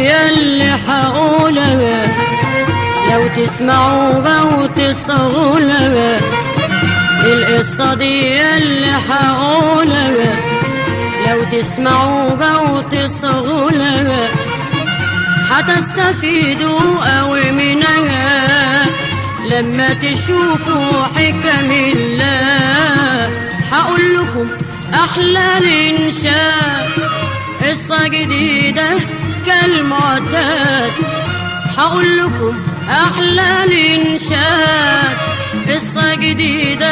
يلي حقولها لو تسمعوها وتصغولها القصة دي يلي حقولها لو تسمعوها وتصغولها هتستفيدوا قوي منها لما تشوفوا حكم الله هقول لكم احلى الانشاء قصة جديدة كالمعتاد هقول لكم احلى الانشاء قصة جديدة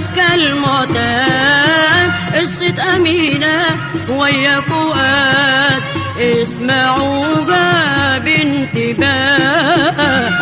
كالمعتاد قصة أمينة ويا فؤاد اسمعوها بانتباه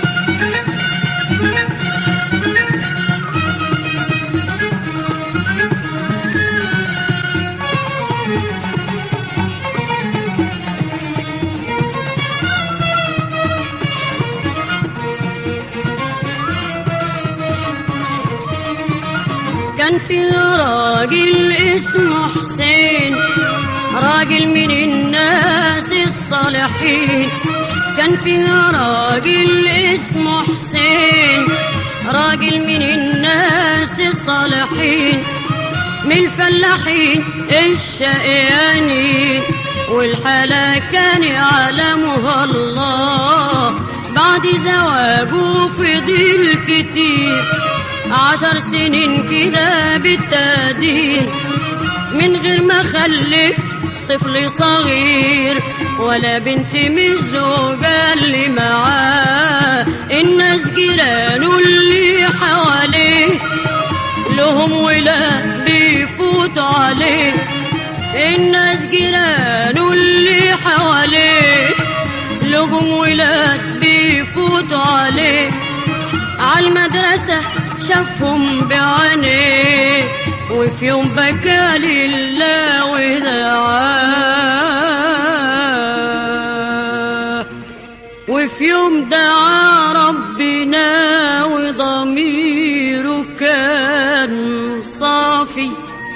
كان في راجل اسمه حسين راجل من الناس الصالحين كان في راجل اسمه حسين راجل من الناس الصالحين من الفلاحين الشقيانين والحلا كان يعلمها الله بعد زواجه فضل كتير عشر سنين كده بالتقدير من غير ما خلف طفل صغير ولا بنت من الزوجة اللي معاه الناس جيرانه اللي حواليه لهم ولاد بيفوتوا عليه الناس جيرانه اللي حواليه لهم ولاد بيفوتوا عليه عالمدرسة شافهم بعينيه وفي يوم بكى لله ودعاه وفي يوم دعا ربنا وضميره كان صافي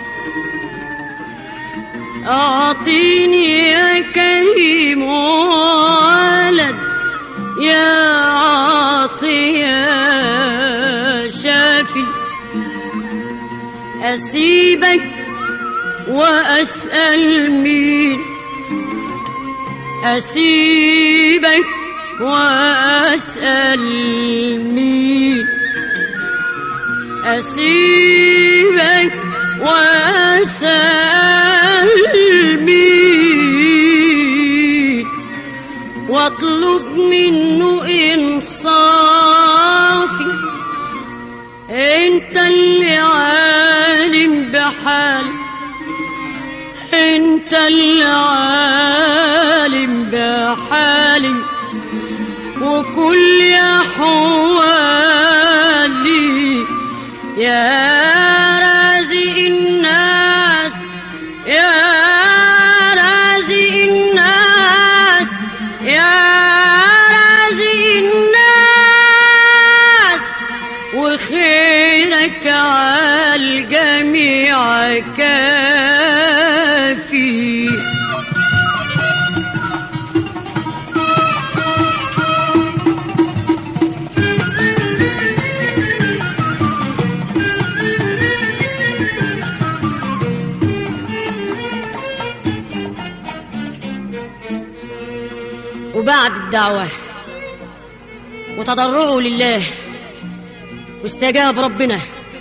أعطيني يا كريم ولد يا عاطي يا شافي أسيبك وأسأل مين أسيبك وأسأل مين أسيبك وأسأل مين واطلب منه انصافي انت اللي عالم بحال انت اللي عالم بحالي وكل احوالي يا رازق الناس يا رازق الناس يا رازق الناس وخيرك عالجميع كافي وبعد الدعوة وتضرعوا لله واستجاب ربنا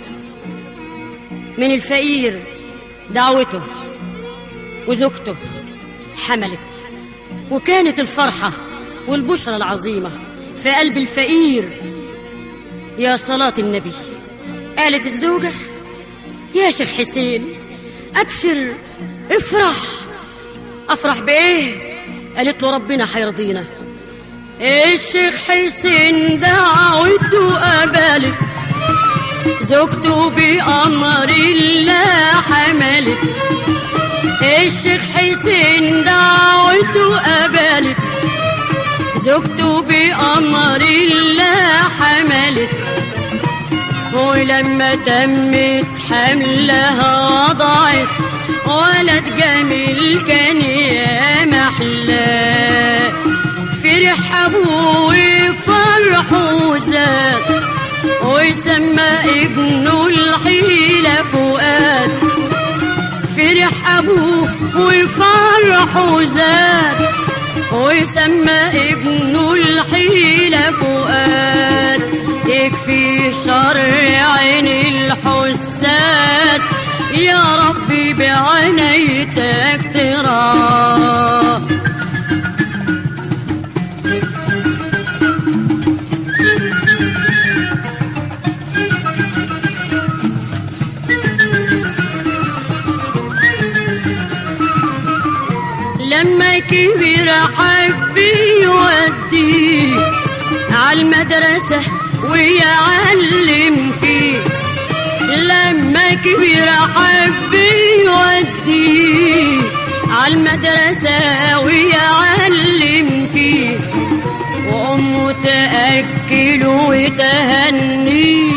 من الفقير دعوته وزوجته حملت وكانت الفرحة والبشرى العظيمة في قلب الفقير يا صلاة النبي قالت الزوجة يا شيخ حسين أبشر افرح أفرح بإيه قالت له ربنا حيرضينا الشيخ حسين دعوته قبلت زوجته بأمر الله حملت الشيخ حسين دعوته قبلت زوجته بأمر الله حملت ولما تمت حملها وضعت ولد جميل كان يا محلاه فرح ابوه فرحه زاد ويسمى ابنه الحيلة فؤاد فرح ابوه وفرحه زاد ويسمى ابنه الحيلة فؤاد يكفي شر عين الحساد يا ربي بعنايتك تراه لما كبر حبي يوديه عالمدرسة ويعلم فيه لما كبر حبي يوديه عالمدرسة ويعلم فيه وأمه تأكل وتهنيه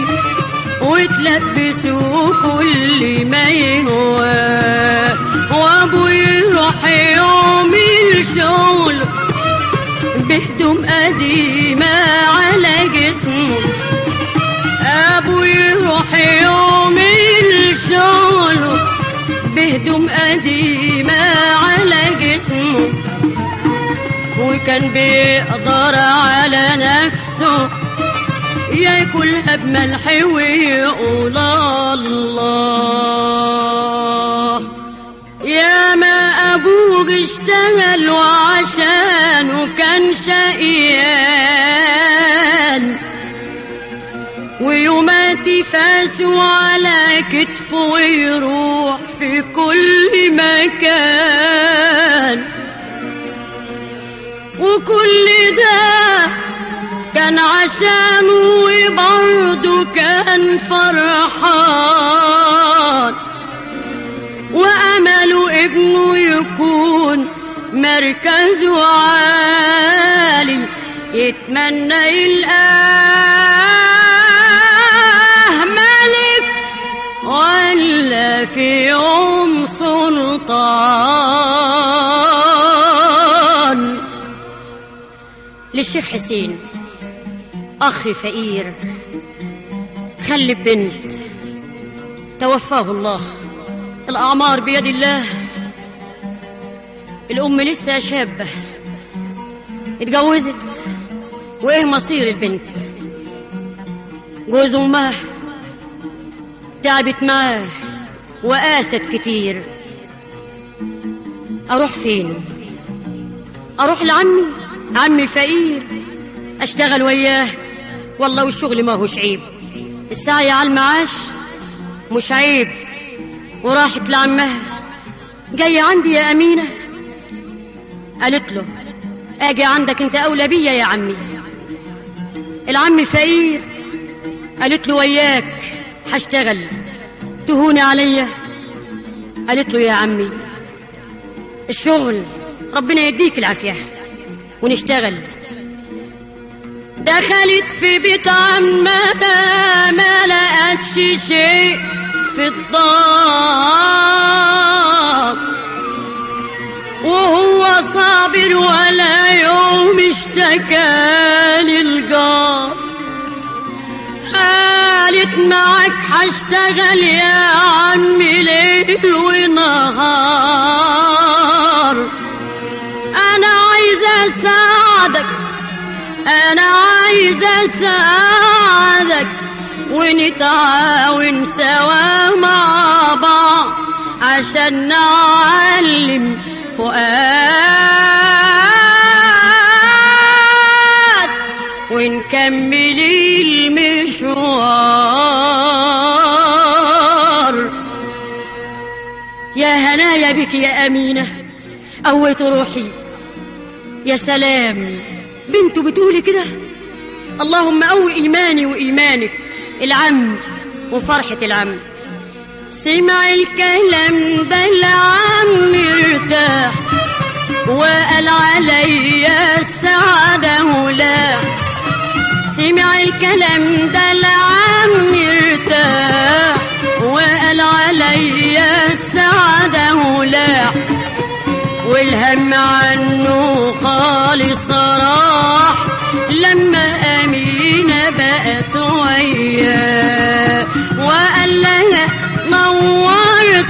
وتلبسه كل ما يهواه وابو يروح يوم الشغل بهدوم قديمة على جسمه ابو يروح يوم الشغل بهدوم قديمة على جسمه وكان بيقدر على نفسه ياكلها بملح ويقول الله يا ما ابوك اشتغل وعشانه كان شقيان ويومات فاسوا على كتفه ويروح في كل مكان وكل ده كان عشانه وبرضه كان فرحان وأمله ابنه يكون مركزه عالي يتمنى يلقاه ملك ولا في يوم سلطان للشيخ حسين أخ فقير خلي بنت توفاه الله الأعمار بيد الله الأم لسه شابة اتجوزت وإيه مصير البنت جوز أمها تعبت معاه وقاست كتير أروح فين أروح لعمي عمي فقير أشتغل وياه والله والشغل ما هوش عيب السعي على المعاش مش عيب وراحت لعمها جاية عندي يا أمينة قالت له أجي عندك أنت أولى بيا يا عمي العم فقير قالت له وياك هشتغل تهوني عليا قالت له يا عمي الشغل ربنا يديك العافية ونشتغل دخلت في بيت عمها ما لقتش شيء في الدار وهو صابر ولا يوم اشتكى للجار قالت معك هشتغل يا عمي ليل ونهار انا عايزه اساعدك انا عايزه اساعدك ونتعاون سوا مع بعض عشان نعلم فؤاد ونكمل المشوار يا هنايا بك يا أمينة قويت روحي يا سلام بنته بتقولي كده اللهم قوي إيماني وإيمانك العم وفرحة العم سمع الكلام ده العم ارتاح وقال عليا السعادة ولا سمع الكلام ده العم ارتاح وقال عليا السعادة ولا والهم عنه خالص راح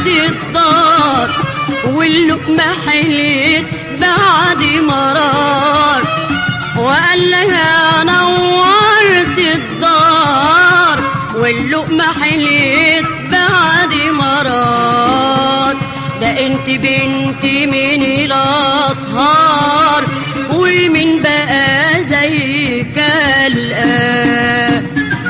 نورت الدار واللقمة حليت بعد مرار وقال لها نورت الدار واللقمة حليت بعد مرار ده انت بنتي من الاطهار ومن بقى زيك الآن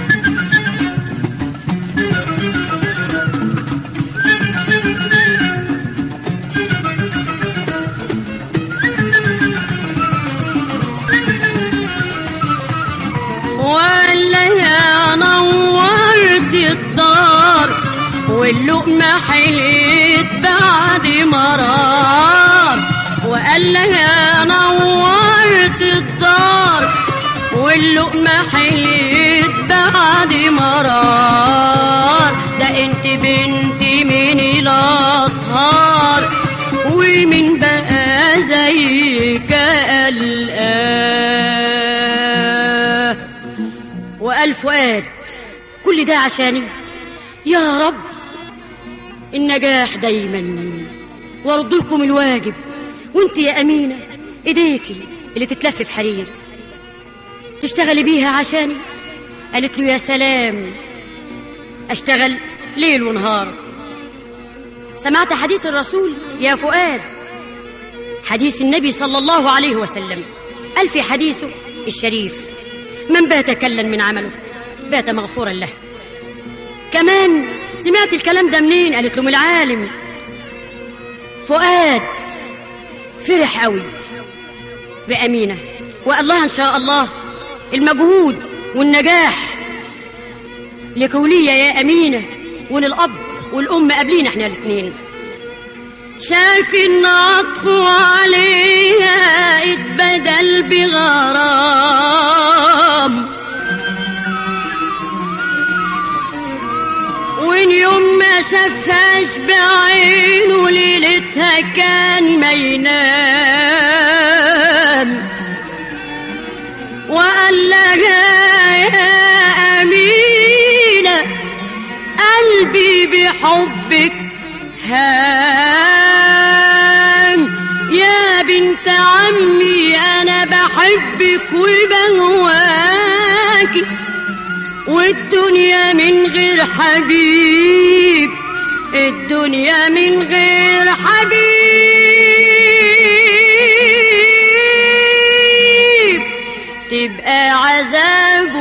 ولا يا نورت الدار واللقمة حليت بعد مرار وقال لها نورت الدار واللقمة حليت بعد مرار ده انت بنتي من الاطهار ومن بقى زيك الآن وقال فؤاد كل ده عشاني يا رب النجاح دايما وارد لكم الواجب وانت يا أمينة ايديكي اللي تتلف في حرير تشتغلي بيها عشاني قالت له يا سلام اشتغل ليل ونهار سمعت حديث الرسول يا فؤاد حديث النبي صلى الله عليه وسلم قال في حديثه الشريف من بات كلا من عمله بات مغفورا له كمان سمعت الكلام ده منين قالت له من العالم فؤاد فرح قوي بأمينة وقال لها إن شاء الله المجهود والنجاح لكولية يا أمينة وللأب والأم قبلينا احنا الاثنين شاف النطف عليها اتبدل بغرام وين يوم ما شافهاش بعينه ليلتها كان ما ينام وقال لها يا أمينة قلبي بحبك هام يا بنت عمي أنا بحبك وبهواكي والدنيا من غير حبيب الدنيا من غير حبيب تبقى عذاب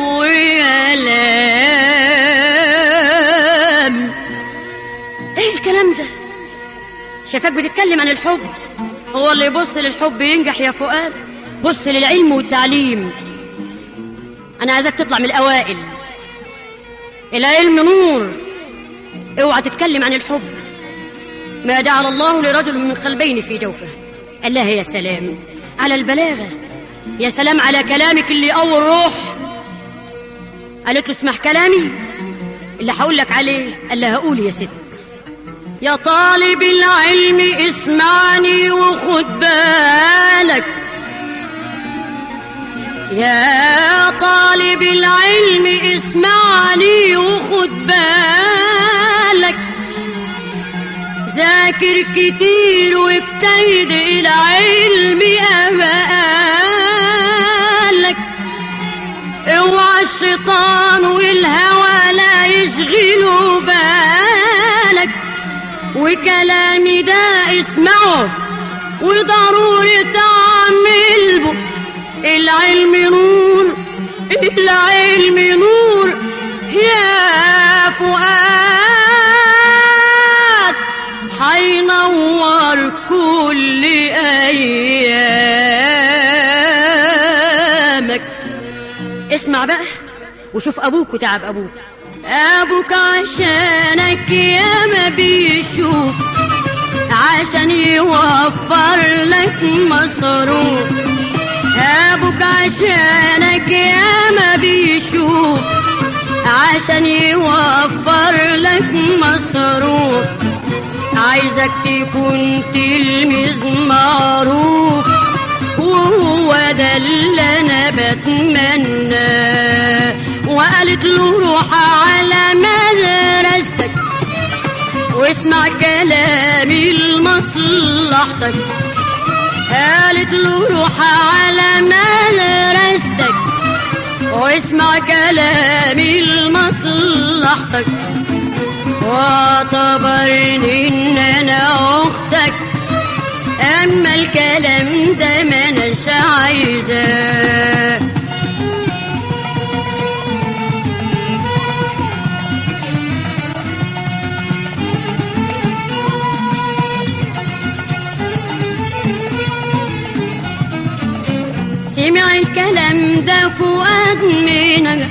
ويلام ايه الكلام ده شافك بتتكلم عن الحب هو اللي يبص للحب ينجح يا فؤاد بص للعلم والتعليم انا عايزك تطلع من الاوائل العلم نور اوعى تتكلم عن الحب ما جعل الله لرجل من قلبين في جوفه الله يا سلام على البلاغة يا سلام على كلامك اللي أول روح قالت له اسمح كلامي اللي هقول لك عليه قال لها قول يا ست يا طالب العلم اسمعني وخد بالك يا طالب العلم اسمعني وخد بالك ذاكر كتير واجتهد الى علم أمالك اوعى الشيطان والهوى لا يشغلوا بالك وكلامي ده اسمعه وضروري تعمل به العلم نور العلم نور يا فؤاد حينور كل ايامك اسمع بقى وشوف ابوك وتعب ابوك ابوك عشانك يا ما بيشوف عشان يوفر لك مصروف ابوك عشانك يا ما بيشوف عشان يوفر لك مصروف عايزك تكون تلميذ معروف وهو ده اللي انا بتمناه وقالت له روح على مدرستك واسمع كلامي لمصلحتك قالت له روح على مدرستك واسمع كلامي لمصلحتك واعتبرني ان انا اختك اما الكلام ده ما اناش عايزاه سمع الكلام ده فؤاد منها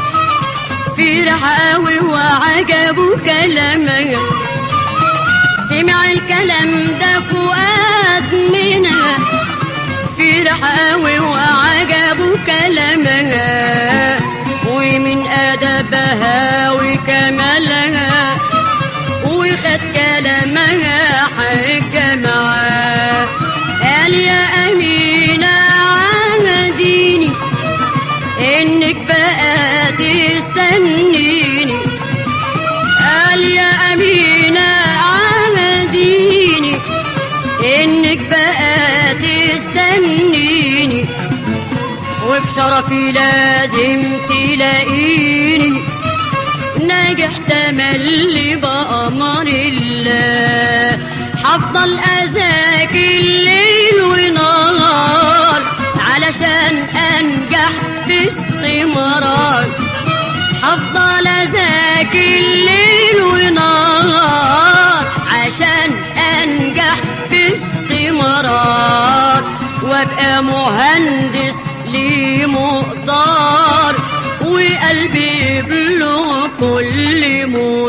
فرح قوي وعجبه كلامها سمع الكلام ده فؤاد منها فرح قوي وعجبه كلامها ومن أدبها وكمالها وخد كلامها حجة معاه قال يا أمينة عهديني إنك بقى تستنيني قال يا أمينة عهديني إنك بقى تستنيني وبشرفي لازم تلاقيني ناجح تملي بأمر الله حفضل أذاك الليل ونهار علشان أنجح باستمرار حفضل أذاك الليل ونهار عشان أنجح باستمرار وابقى مهندس لي مقدار وقلبي يبلغ كل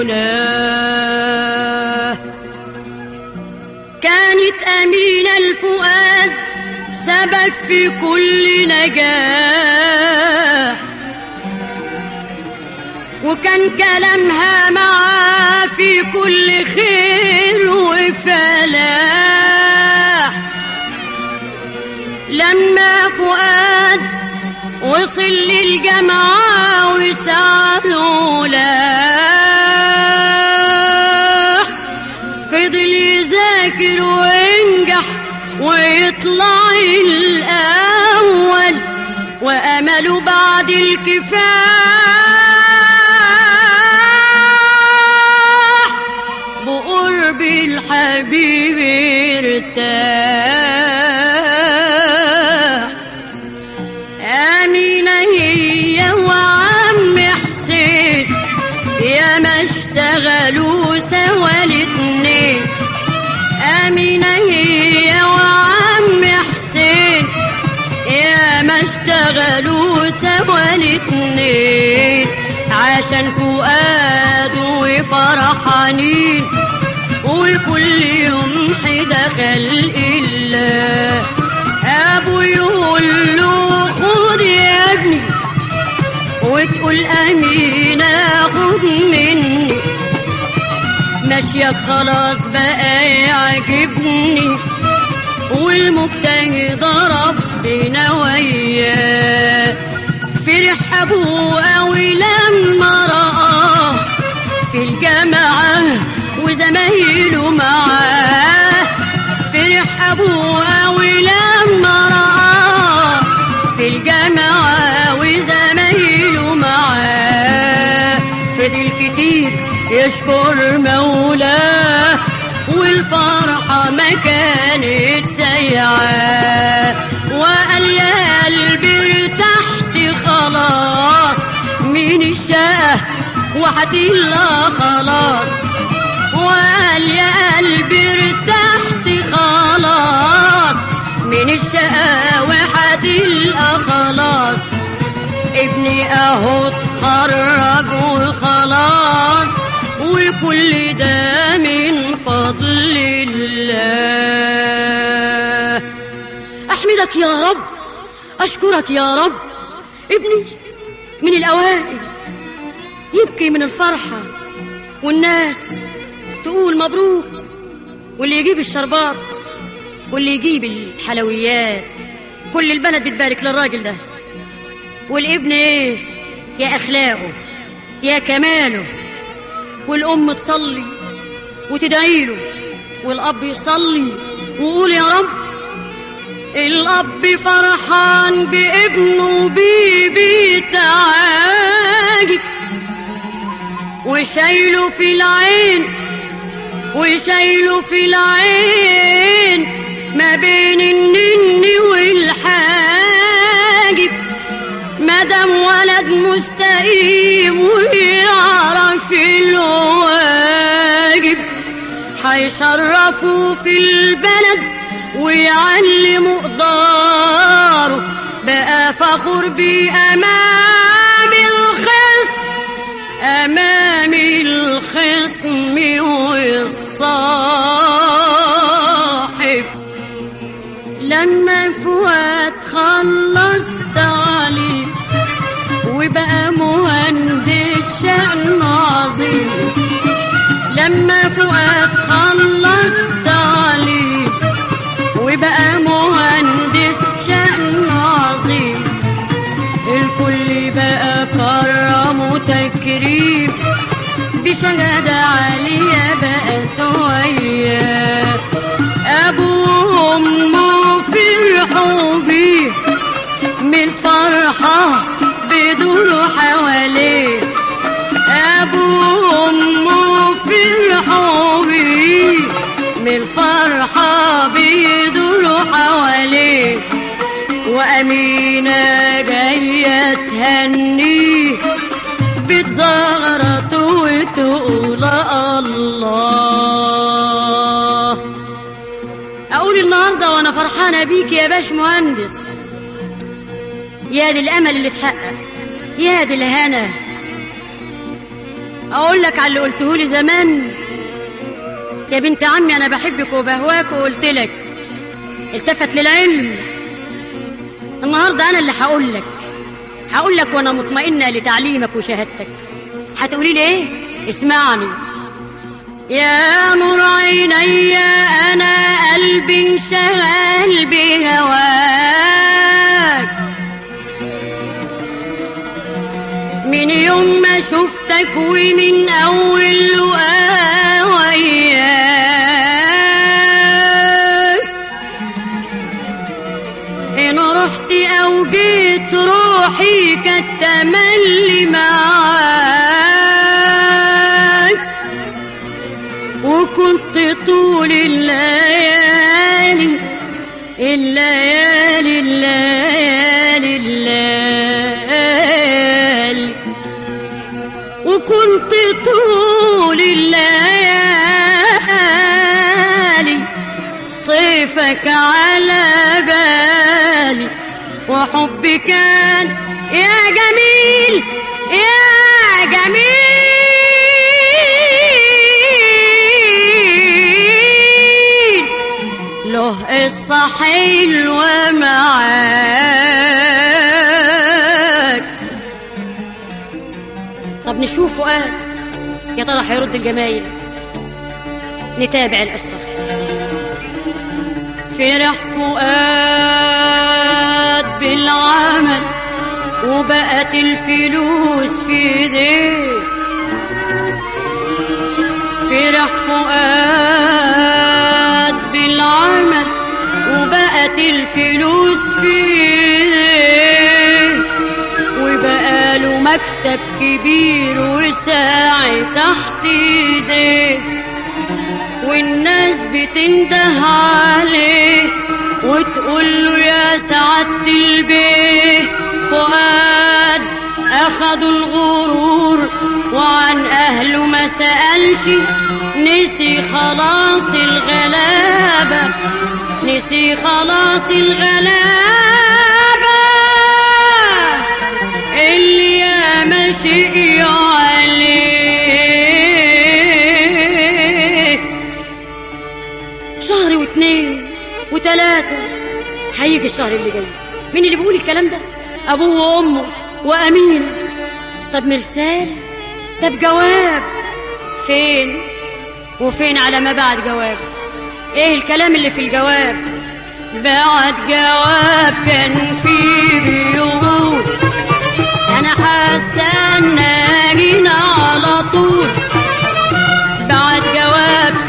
مناه كانت أمينة الفؤاد سبب في كل نجاح وكان كلامها معاه في كل خير وفلاح لما فؤاد وصل للجامعة وسعده لاح فضل يذاكر وينجح ويطلع الأول وأمله بعد الكفاح بقرب الحبيب ارتاح آمينة هي وعم حسين يا ما اشتغلوا سوا الاتنين آمينة هي وعم حسين يا ما اشتغلوا سوا الاتنين عشان فؤاد وفرحانين وكل يوم حدا خلق الله ابو يقول له خد يا ابني وتقول امينه خد مني ماشيك خلاص بقى يعجبني والمجتهد ربنا وياه فرح ابوه قوي لما رآه في الجامعة وزمايله معاه فرح ابوه قوي لما رآه في الجامعة وزمايله معاه فضل كتير يشكر مولاه والفرحة ما كانت سيعة وقال يا قلبي ارتحت خلاص من الشقة وحتلا خلاص وقال يا قلبي ارتحت خلاص من الشقة وحتلا خلاص ابني اهو اتخرج وخلاص وكل ده من فضل الله احمدك يا رب اشكرك يا رب ابني من الاوائل يبكي من الفرحة والناس تقول مبروك واللي يجيب الشربات واللي يجيب الحلويات كل البلد بتبارك للراجل ده والابن ايه يا اخلاقه يا كماله والام تصلي وتدعي له والأب يصلي وقول يا رب الأب فرحان بابنه بيبي تعاجب وشايله في العين وشايله في العين ما بين النن والحاجب مدام ولد مستقيم ويعرف الواجب هيشرفوا في البلد ويعلموا قداره بقى فخور بأمام الخصم أمام الخصم والصاحب لما فؤاد خلص تعليم وبقى مهندس شأن عظيم لما فؤاد خلص تعليم وبقى مهندس شأن عظيم الكل بقى كرم تكريم بشهادة عالية بقت وياه أبوه وأمه فرحوا بيه من فرحة بدوروا حواليه أبوه وأمه فرحوا بيه من فرحة بيدوروا حواليه وأمينة جاية تهنيه بتزغرط وتقول الله أقول النهاردة وأنا فرحانة بيك يا باش مهندس يا دي الأمل اللي اتحقق يا دي الهنا أقول لك على اللي قلتهولي زمان يا بنت عمي أنا بحبك وبهواك وقلت لك التفت للعلم النهاردة أنا اللي هقول لك هقول لك وأنا مطمئنة لتعليمك وشهادتك هتقولي لي إيه؟ اسمعني يا نور عيني أنا قلبي انشغل بهواك من يوم ما شفتك ومن أول لقاء وياك إن رحت أو جيت روحي كانت تملي معاك وكنت طول الليالي الليالي الليالي الليالي وكنت طول الليالي طيفك على بالي وحبي كان يا جميل يا جميل له قصة حلوة معاك طب نشوف فؤاد يا ترى هيرد الجمايل نتابع القصة فرح فؤاد بالعمل وبقت الفلوس في ايديه فرح فؤاد بالعمل وبقت الفلوس في ايديه وبقى له مكتب كبير وساعي تحت ايديه والناس بتنده عليه وتقول له يا سعادة البيه فؤاد أخدوا الغرور وعن أهله ما سألش نسي خلاص الغلابة نسي خلاص الغلابة اللي يا ماشي عليه شهر واتنين وتلاتة هيجي الشهر اللي جاي مين اللي بيقول الكلام ده أبوه وأمه وأمينة طب مرسال طب جواب فين وفين على ما بعد جواب ايه الكلام اللي في الجواب بعد جواب كان فيه بيقول انا هستنى جينا على طول بعد جواب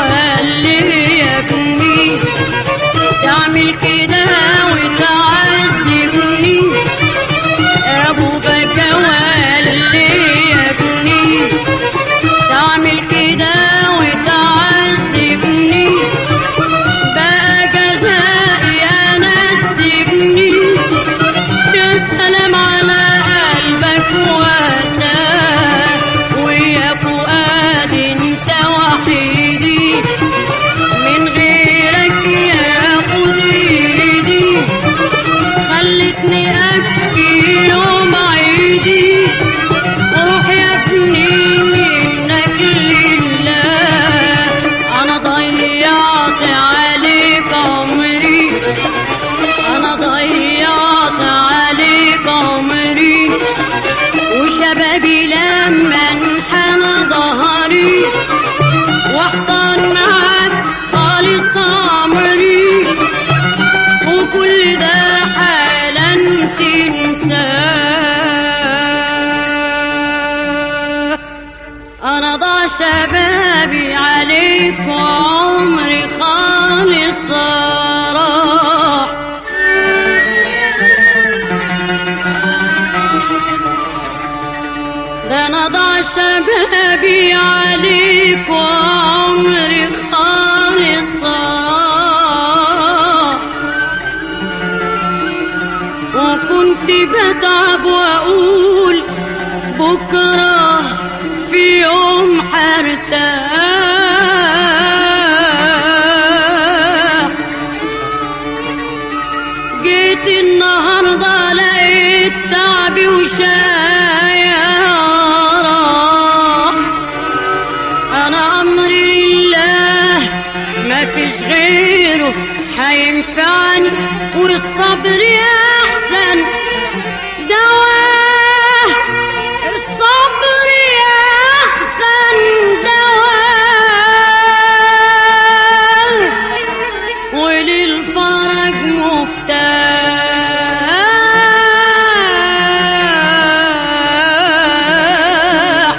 وقال لي يا ابني تعمل كده وتعذبني ابو بكى وقال لي يا ابني تعمل كده وتعذبني بقى جزائي انا تسيبني يا سلام على قلبك واساه ويا فؤاد انت وحيدي من غيرك ياخد ايدي خلتني ابكي يوم عيدي روح يا ابني منك لله انا ضيعت عليك عمري انا ضيعت عليك عمري وشبابي لما انحنى ظهري واحضر معاك خالص عمري وكل ده حالا تنساه انا ضاع شبابي عليك وعمري خالص راح ده انا ضاع شبابي عليك وعمري خالص راح وكنت بتعب واقول بكره في يوم حرتاح جيت النهارده لقيت تعبي وشايا راح انا امري لله ما فيش غيره هينفعني والصبر احسن دواء الصبر احسن دواء وللفرج مفتاح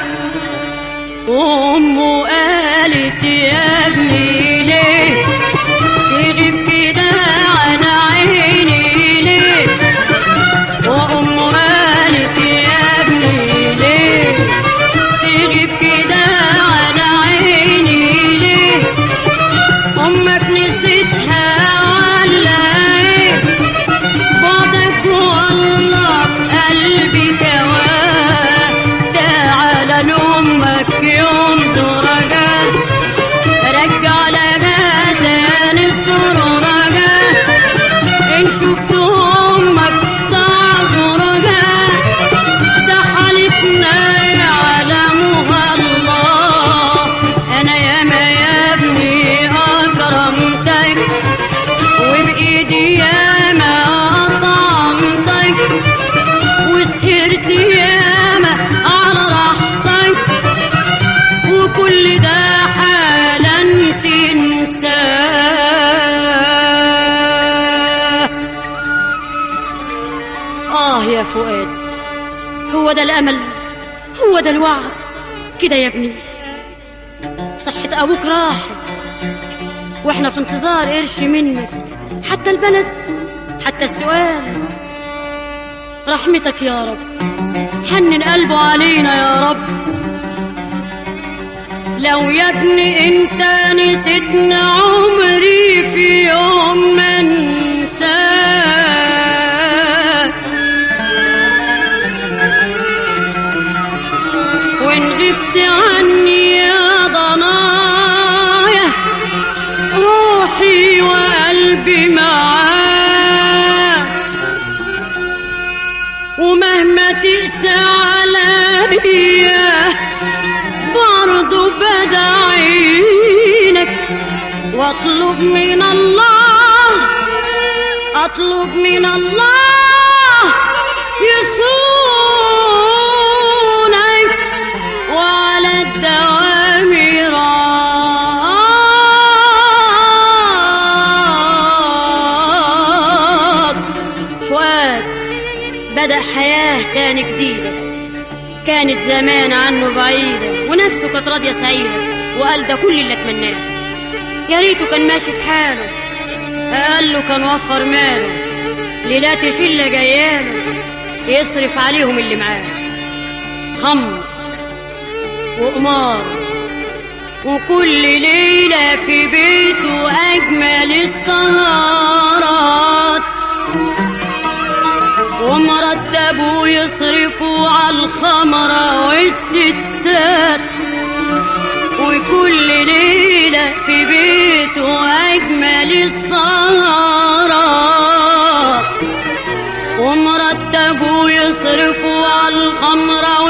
أمه قالت يا ابني ليه تغيب كده عن عيني ليه وأمه قالت يا ابني ليه تغيب كده عن عيني ليه أمك نسيتها ولا ايه بعدك والله في قلبي كواه تعالى لأمك يوم زرقا رجع لها تاني السرورجا إن شفت أمك تعذرجا ده حالتنا يعلمها الله أنا ياما يا ابني أكرمتك وبإيدي ياما أطعمتك وسهرت ياما على راحتك وكل ده حالا تنساه آه يا فؤاد هو ده الأمل هو ده الوعد كده يا ابني صحة أبوك راحت واحنا في انتظار قرش منك حتى البلد حتى السؤال رحمتك يا رب حنن قلبه علينا يا رب لو يا ابني انت نسيتنا عمري في يوم ما انساك وان غبت عني يا ضنايا روحي وقلبي معاك ومهما تقسى عليا برضو بدعينك واطلب من الله اطلب من الله يصونك وعلى الدوام راض فؤاد بدأ حياة تاني جديدة كانت زمان عنه بعيدة ونفسه كانت راضية سعيدة وقال ده كل اللي اتمناه يا ريته كان ماشي في حاله قال له كان وفر ماله ليلات شله جياله يصرف عليهم اللي معاه خمر وقمار وكل ليلة في بيته أجمل السهرات ومرتبوا يصرفوا على الخمرة والستات وكل ليلة في بيته أجمل السهرات ومرتبوا يصرفوا على الخمرة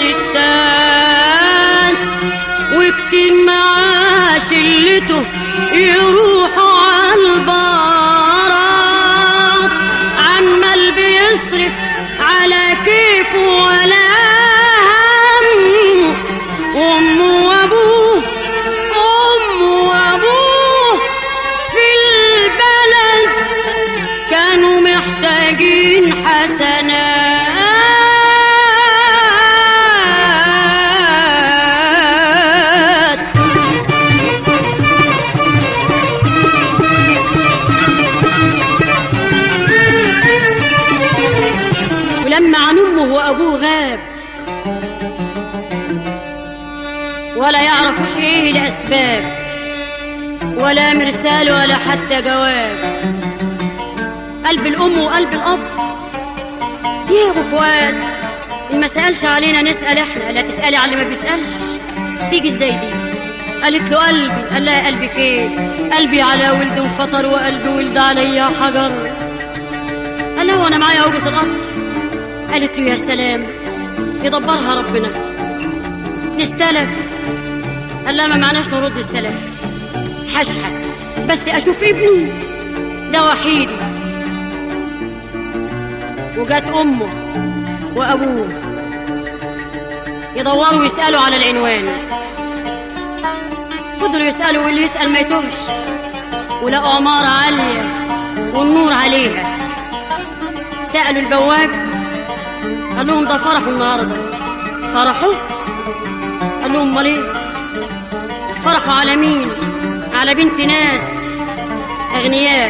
والستات وكتير معاه شلته يروحوا على البارات عمال بيصرف على كيفه ولا هم وامه وابوه امه وابوه في البلد كانوا محتاجين حسنات ولما عن امه وابوه غاب ولا يعرفوش ايه الاسباب ولا مرسال ولا حتى جواب قلب الام وقلب الاب يا ابو فؤاد إن ما سالش علينا نسال احنا لا تسالي على اللي ما بيسالش تيجي ازاي دي قالت له قلبي قال لها قلبك ايه قلبي على ولد انفطر وقلبي ولد عليا حجر قال لها وانا معايا اجره القطر قالت له يا سلام يدبرها ربنا نستلف قال لها ما معناش نرد السلف حشحت بس اشوف ابني ده وحيدي وجات امه وابوه يدوروا ويسالوا على العنوان فضلوا يسالوا واللي يسال ما يتوهش ولقوا عماره عاليه والنور عليها سالوا البواب قال لهم ده فرحوا النهارده فرحوا قال لهم امال ايه فرحوا على مين على بنت ناس اغنياء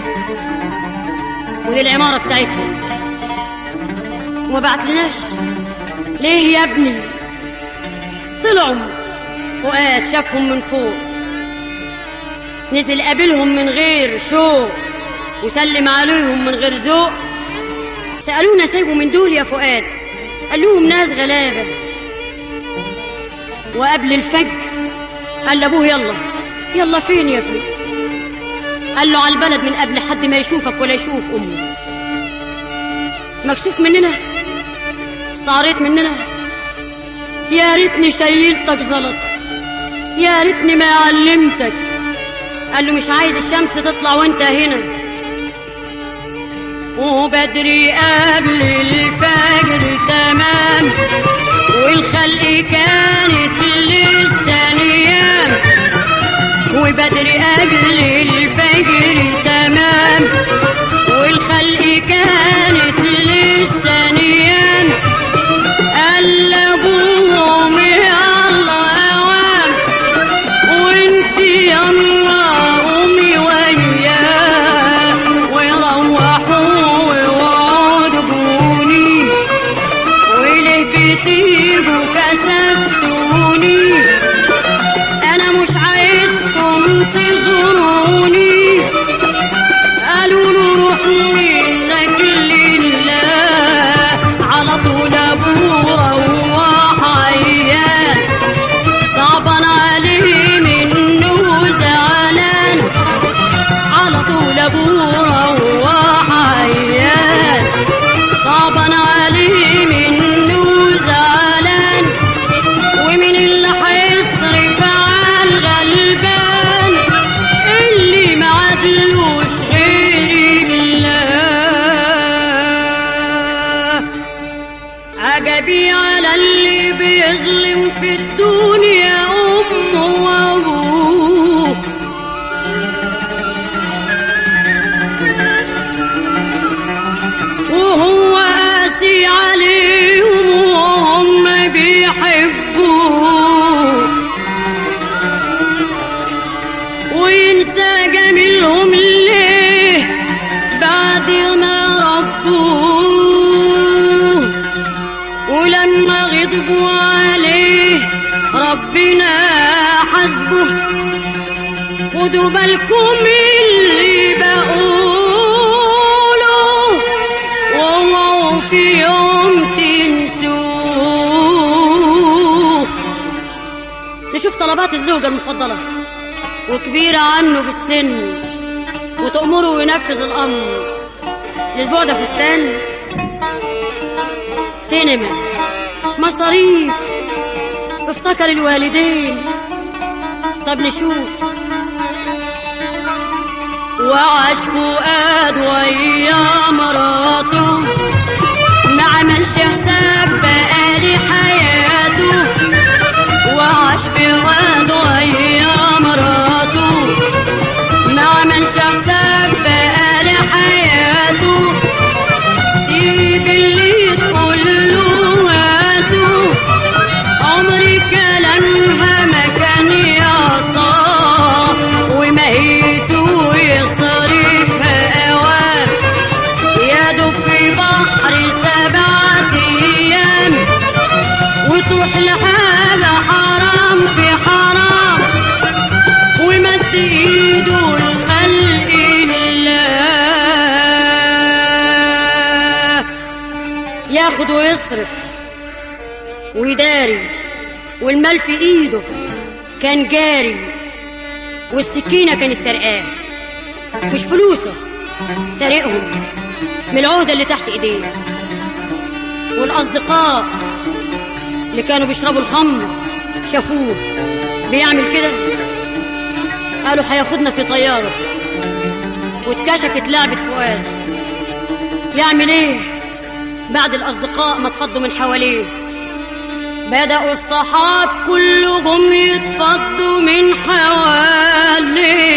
ودي العماره بتاعتهم وما بعتلناش ليه يا ابني طلعوا وقات شافهم من فوق نزل قابلهم من غير شوق وسلم عليهم من غير ذوق سألونا سايبوا من دول يا فؤاد قال لهم ناس غلابة وقبل الفجر قال لأبوه يلا يلا فين يا ابني قال له على البلد من قبل حد ما يشوفك ولا يشوف أمه مكشوف مننا استعريت مننا يا ريتني شيلتك زلط يا ريتني ما علمتك قال له مش عايز الشمس تطلع وانت هنا وبدري قبل الفجر تمام والخلق كانت لسه نيام وبدري قبل الفجر تمام والخلق كانت لسه نيام قلبوهم يلا اوام وانت يلا قومي وياه وروحوا ووعدوا جوني وليه بتيجوا كسفتوني انا مش عايزكم تزوروني قالوا له روح منك لله على طول ابوه روح عيان صعبان عليه منه زعلان على طول ابوه روح عيان صعبان عليه منه زعلان ومن اللي هيصرف على الغلبان اللي ما عدلوش غير الله عجبي على اللي بيظلم في الدنيا أمه وأبوه وهو قاسي عليهم وهم بيحبوه وين وينسى جميلهم ليه بعد ما ربوه ولما غضبوا عليه ربنا حسبه خدوا بالكم اللي بقوله واوعوا في يوم تنسوه نشوف طلبات الزوجة المفضلة وكبيرة عنه في السن وتأمره وينفذ الأمر الأسبوع ده فستان سينما مصاريف افتكر الوالدين طب نشوف وعاش فؤاد ويا مراته ما عملش حساب بقالي حياته وعاش فؤاد ويا مراته ما عملش حساب بقالي حياته سيب اللي تقول له هاته عمري كلامها ما كان يعصاه ومهيته يصرفها اوام يدو في بحر سبعة ايام وتروح لحاجة حرام في حرام ومد ايده لخلق الله ياخد ويصرف ويداري والمال في ايده كان جاري والسكينة كانت سرقاه مش فلوسه سارقهم من العهدة اللي تحت ايديه والأصدقاء اللي كانوا بيشربوا الخمر شافوه بيعمل كده قالوا هياخدنا في طيارة واتكشفت لعبة فؤاد يعمل ايه بعد الأصدقاء ما اتفضوا من حواليه بدأوا الصحاب كلهم يتفضوا من حواليه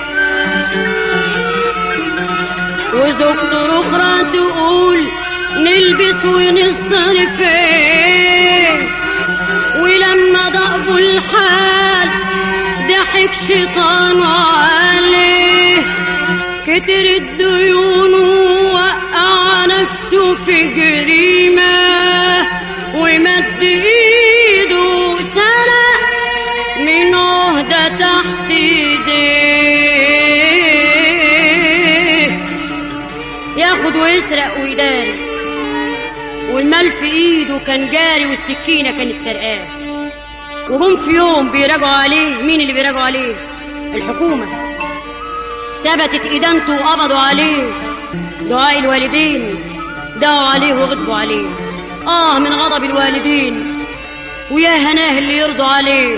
وزوجته الأخرى تقول نلبس ونصرف ايه ولما ضربوا الحال ضحك شيطان عليه كتر الديون ووقع نفسه في جريمة ومد ايده سرق من عهدة تحت ايديه ياخد ويسرق ويداري والمال في ايده كان جاري والسكينة كانت سرقاه وجم في يوم بيراجعوا عليه مين اللي بيراجعوا عليه الحكومة ثبتت إدانته وقبضوا عليه دعاء الوالدين دعوا عليه وغضبوا عليه آه من غضب الوالدين ويا هناه اللي يرضوا عليه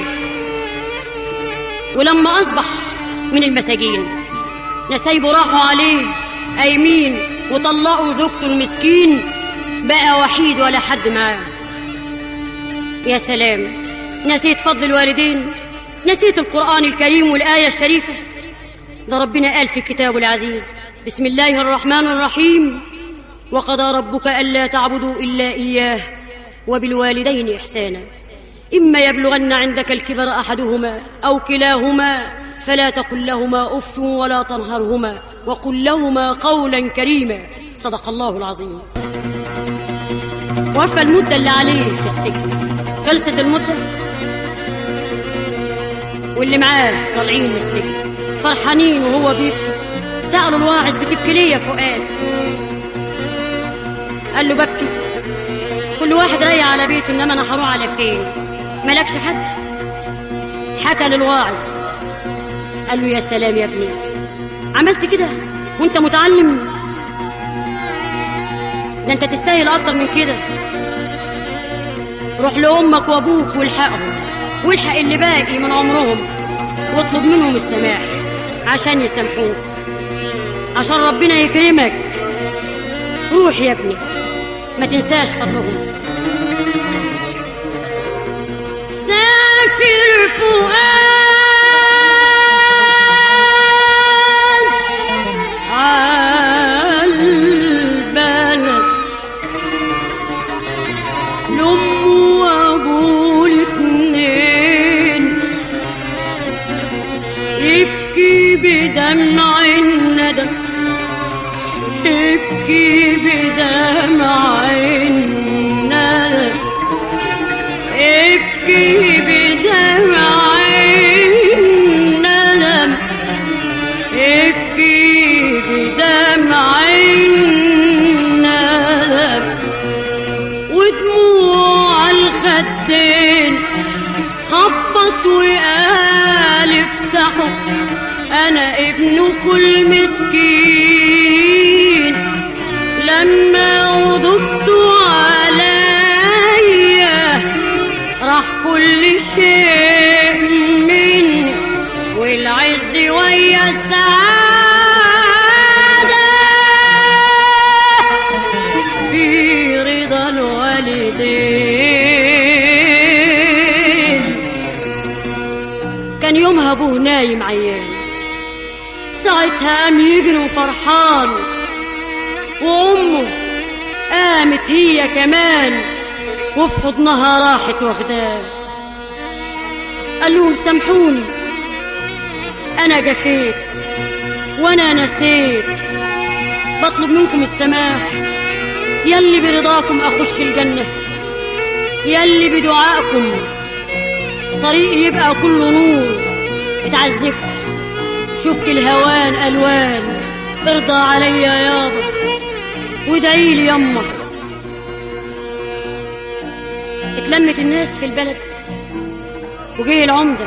ولما أصبح من المساجين نسايبه راحوا عليه قايمين وطلقوا زوجته المسكين بقى وحيد ولا حد معاه يا سلام نسيت فضل الوالدين نسيت القرآن الكريم والآية الشريفة ده ربنا قال في كتابه العزيز بسم الله الرحمن الرحيم وقضى ربك ألا تعبدوا إلا إياه وبالوالدين إحسانا إما يبلغن عندك الكبر أحدهما أو كلاهما فلا تقل لهما أف ولا تنهرهما وقل لهما قولا كريما صدق الله العظيم وفى المدة اللي عليه في السجن خلصت المدة واللي معاه طالعين من السجن فرحانين وهو بيبكي سألوا الواعظ بتبكي ليه يا فؤاد قال له ببكي كل واحد رايح على بيته انما انا هروح على فين مالكش حد حكى للواعظ قال له يا سلام يا ابني عملت كده وانت متعلم ده انت تستاهل اكتر من كده روح لامك وابوك والحقهم والحق اللي باقي من عمرهم واطلب منهم السماح عشان يسامحوك عشان ربنا يكرمك روح يا ابني ما تنساش فضلهم سافر فؤاد عالبلد لأمه وأبوه الاتنين يبكي ابكي بدمع الندم ابكي بدمع الندم ابكي بدمع الندم ابكي بدمع الندم ودموع الخدين خبط وقال افتحوا انا ابن كل مسكين لما غضبت عليا راح كل شيء مني والعز ويا السعادة في رضا الوالدين كان يومها ابوه نايم عيان ساعتها قام يجري وفرحان وامه قامت هي كمان وفي حضنها راحت واخداه قال لهم سامحوني انا جفيت وانا نسيت بطلب منكم السماح يلي برضاكم اخش الجنه يلي بدعائكم طريقي يبقى كله نور اتعذبت شفت الهوان الوان ارضى عليا يابا وادعي لي يما اتلمت الناس في البلد وجه العمده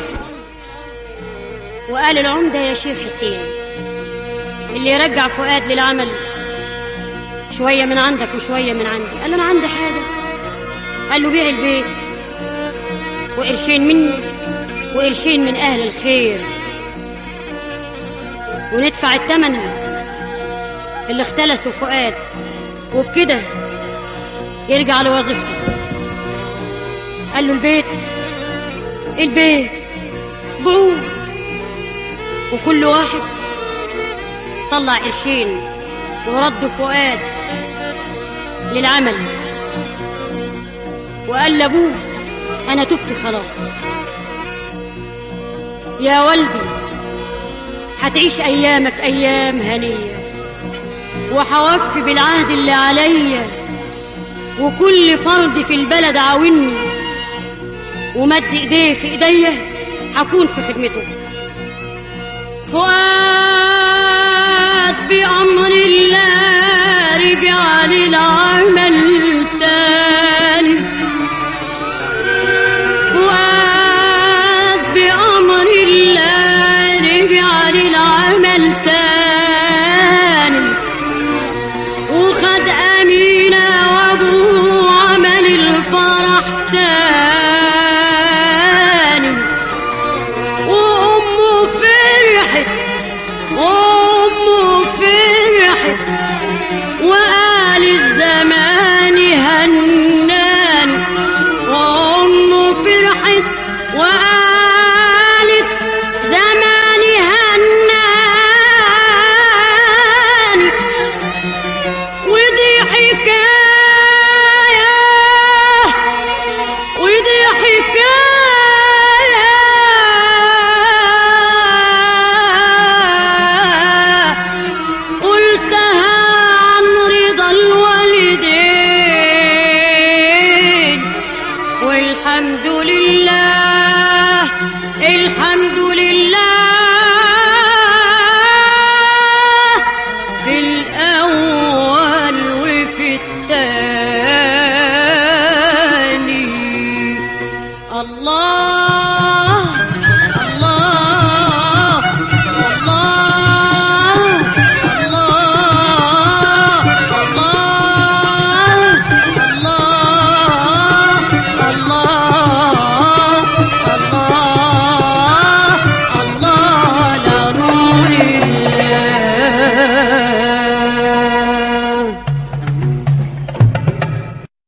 وقال العمده يا شيخ حسين اللي يرجع فؤاد للعمل شويه من عندك وشويه من عندي قال له انا عندي حاجه قال له بيع البيت وقرشين مني وقرشين من اهل الخير وندفع الثمن اللي اختلسوا فؤاد وبكده يرجع لوظيفته قال له البيت البيت بعوه وكل واحد طلع قرشين ورد فؤاد للعمل وقال لابوه انا تبت خلاص يا والدي هتعيش ايامك ايام هنيه وحوفي بالعهد اللي عليا وكل فرد في البلد عاوني ومد ايديه في ايديا هكون في خدمته فؤاد بأمر الله رجع للعمل